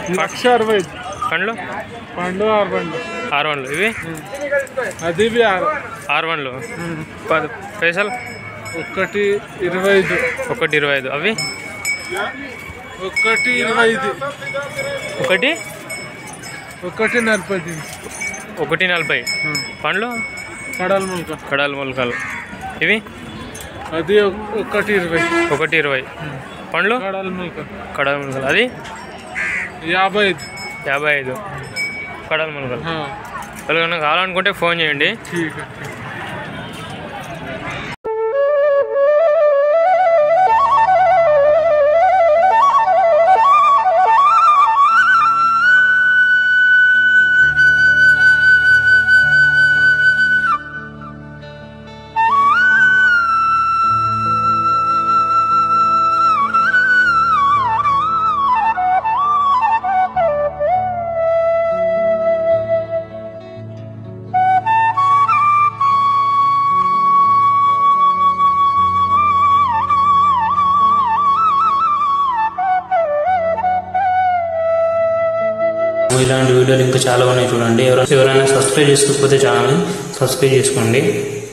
లక్ష అరవై ఐదు పండ్లు పండు ఆరు పండు ఆరు వన్లు ఇవి అది ఇవి ఆరు ఆరు వన్లు పది పైసలు ఒకటి ఇరవై ఐదు ఒకటి ఇరవై ఐదు అవి ఒకటి ఇరవై ఐదు ఒకటి ఒకటి నలభై ఐదు ఒకటి నలభై పండ్లు కడల ములక కడాల మొలకలు ఇవి అది ఒక- ఒకటి ఇరవై ఒకటి ఇరవై పండ్లు కడల ములక కడాల మొలకలు అది యాభై ఐదు యాభై ఐదు కడాల మొలకలు हाँ, ఎవరికైనా కావాలనుకుంటే ఫోన్ చేయండి ठीक है ठीक ఇలాంటి వీడియోలు ఇంకా చాలా ఉన్నాయి చూడండి ఎవరైనా ఎవరైనా సబ్స్క్రైబ్ చేసుకోకపోతే ఛానల్ని సబ్స్క్రైబ్ చేసుకోండి